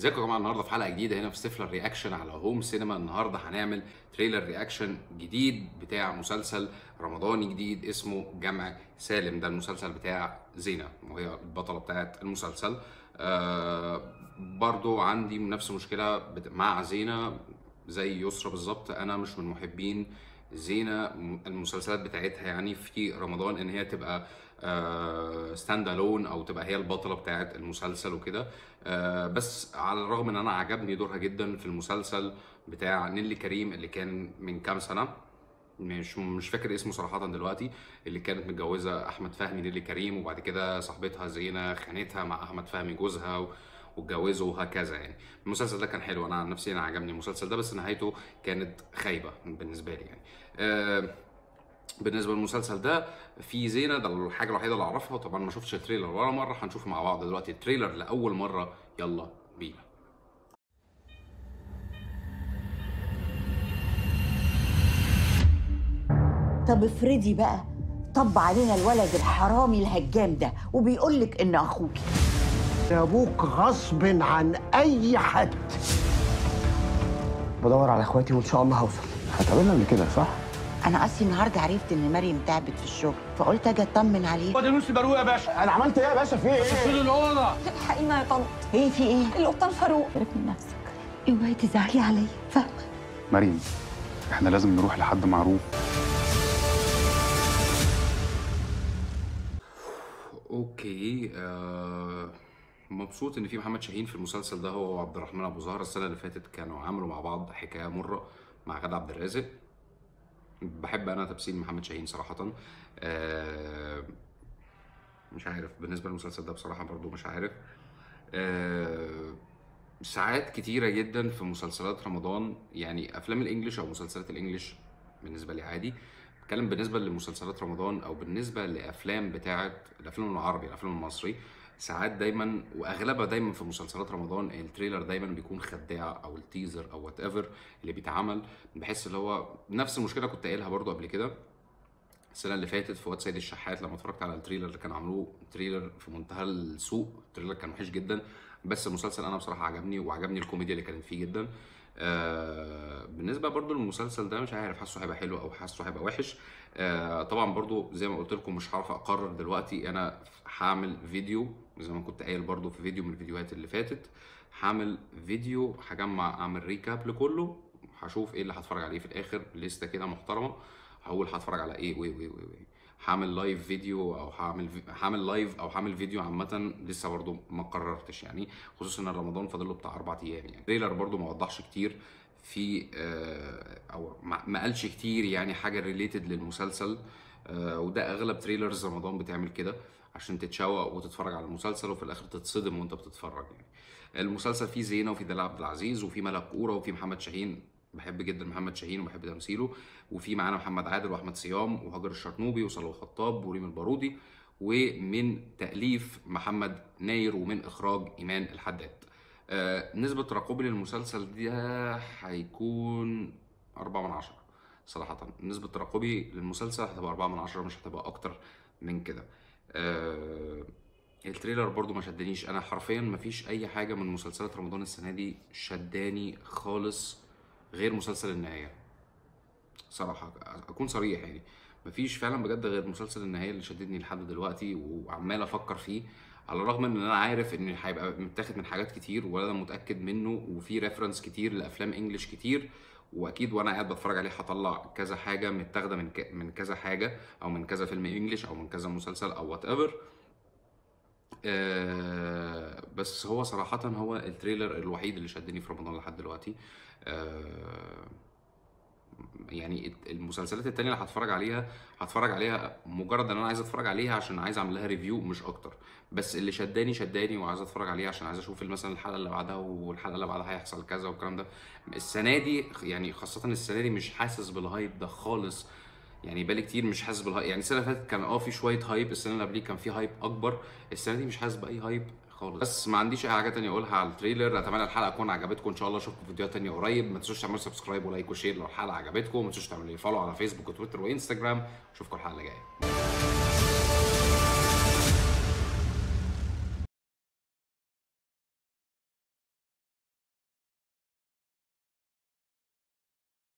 ازيكم يا جماعه النهارده في حلقه جديده هنا في سيفلر رياكشن على هوم سينما النهارده هنعمل تريلر رياكشن جديد بتاع مسلسل رمضاني جديد اسمه جمع سالم ده المسلسل بتاع زينه وهي البطله بتاعه المسلسل آه برضو عندي نفس مشكله بت- مع زينه زي يسرا بالظبط انا مش من محبين زينه المسلسلات بتاعتها يعني في رمضان ان هي تبقى ستاند الون او تبقى هي البطله بتاعت المسلسل وكده آه، بس على الرغم ان انا عجبني دورها جدا في المسلسل بتاع نيلي كريم اللي كان من كام سنه مش مش فاكر اسمه صراحه دلوقتي اللي كانت متجوزه احمد فهمي نيلي كريم وبعد كده صاحبتها زينه خانتها مع احمد فهمي جوزها و- واتجوزوا وهكذا يعني المسلسل ده كان حلو انا عن نفسي انا عجبني المسلسل ده بس نهايته كانت خايبه بالنسبه لي يعني آه، بالنسبه للمسلسل ده في زينه ده الحاجه الوحيده اللي اعرفها طبعا ما شفتش التريلر ولا مره هنشوفه مع بعض دلوقتي التريلر لاول مره يلا بينا طب افرضي بقى طب علينا الولد الحرامي الهجام ده وبيقول لك ان اخوكي يا ابوك غصب عن اي حد بدور على اخواتي وان شاء الله هوصل هتقابلنا قبل كده صح؟ انا اصلي النهارده عرفت ان مريم تعبت في الشغل فقلت اجي اطمن عليه ده نص بروق يا باشا انا عملت ايه يا باشا في ايه؟ الحقينا يا طنط ايه في ايه القبطان فاروق بالك من نفسك اوعي تزعلي عليا فاهمه مريم احنا لازم نروح لحد معروف اوكي آه مبسوط ان في محمد شاهين في المسلسل ده هو وعبد الرحمن ابو زهره السنه اللي فاتت كانوا عملوا مع بعض حكايه مره مع غادة عبد الرازق بحب انا تمثيل محمد شاهين صراحه آه مش عارف بالنسبه للمسلسل ده بصراحه برضو مش عارف آه ساعات كتيره جدا في مسلسلات رمضان يعني افلام الانجليش او مسلسلات الانجليش بالنسبه لي عادي بتكلم بالنسبه لمسلسلات رمضان او بالنسبه لافلام بتاعه الافلام العربي الافلام المصري ساعات دايما واغلبها دايما في مسلسلات رمضان التريلر دايما بيكون خداع او التيزر او وات ايفر اللي بيتعمل بحس اللي هو نفس المشكله كنت قايلها برضو قبل كده السنه اللي فاتت في واد سيد الشحات لما اتفرجت على التريلر اللي كانوا عملوه تريلر في منتهى السوء التريلر كان وحش جدا بس المسلسل انا بصراحه عجبني وعجبني الكوميديا اللي كانت فيه جدا آه بالنسبه برضو للمسلسل ده مش عارف حاسه هيبقى حلو او حاسه هيبقى وحش آه طبعا برضو زي ما قلت لكم مش هعرف اقرر دلوقتي انا هعمل فيديو زي ما كنت قايل برضو في فيديو من الفيديوهات اللي فاتت هعمل فيديو هجمع اعمل ريكاب لكله هشوف ايه اللي هتفرج عليه في الاخر لسته كده محترمه هقول هتفرج على ايه وي وي وي وي هعمل لايف فيديو او هعمل في... هعمل لايف او هعمل فيديو عامه لسه برضو ما قررتش يعني خصوصا ان رمضان فاضل له بتاع اربع ايام يعني تريلر برضو ما وضحش كتير في آه، او ما ما قالش كتير يعني حاجه ريليتد للمسلسل آه، وده اغلب تريلرز رمضان بتعمل كده عشان تتشوق وتتفرج على المسلسل وفي الاخر تتصدم وانت بتتفرج يعني المسلسل فيه زينه وفيه دلال عبد العزيز وفيه ملك كوره وفيه محمد شاهين بحب جدا محمد شاهين وبحب تمثيله وفي معانا محمد عادل واحمد صيام وهاجر الشرنوبي وصلاح الخطاب وريم البارودي ومن تاليف محمد ناير ومن اخراج ايمان الحداد آه نسبه ترقبي للمسلسل ده هيكون أربعة من عشرة صراحة نسبة ترقبي للمسلسل هتبقى أربعة من عشرة مش هتبقى أكتر من كده آه التريلر برضو ما شدنيش أنا حرفيا ما فيش أي حاجة من مسلسلات رمضان السنة دي شداني خالص غير مسلسل النهاية صراحة أكون صريح يعني مفيش فعلا بجد غير مسلسل النهاية اللي شددني لحد دلوقتي وعمال أفكر فيه على الرغم ان انا عارف ان هيبقى متاخد من حاجات كتير وانا متاكد منه وفي ريفرنس كتير لافلام انجلش كتير واكيد وانا قاعد بتفرج عليه هطلع كذا حاجه متاخده من ك... من كذا حاجه او من كذا فيلم انجلش او من كذا مسلسل او وات ايفر آه بس هو صراحة هو التريلر الوحيد اللي شدني في رمضان لحد دلوقتي آه يعني المسلسلات التانية اللي هتفرج عليها هتفرج عليها مجرد ان انا عايز اتفرج عليها عشان عايز اعمل لها ريفيو مش اكتر بس اللي شداني شداني وعايز اتفرج عليه عشان عايز اشوف مثلا الحلقه اللي بعدها والحلقه اللي بعدها هيحصل كذا والكلام ده السنه دي يعني خاصه السنه دي مش حاسس بالهايب ده خالص يعني بالي كتير مش حاسس بالهايب يعني السنه اللي فاتت كان اه في شويه هايب السنه اللي قبليه كان في هايب اكبر السنه دي مش حاسس باي هايب خالص بس ما عنديش اي حاجه تانية اقولها على التريلر اتمنى الحلقه تكون عجبتكم ان شاء الله اشوفكم في فيديوهات تانية قريب ما تنسوش تعملوا سبسكرايب ولايك وشير لو الحلقه عجبتكم ما تنسوش تعملوا لي فولو على فيسبوك وتويتر وانستجرام اشوفكم الحلقه اللي جايه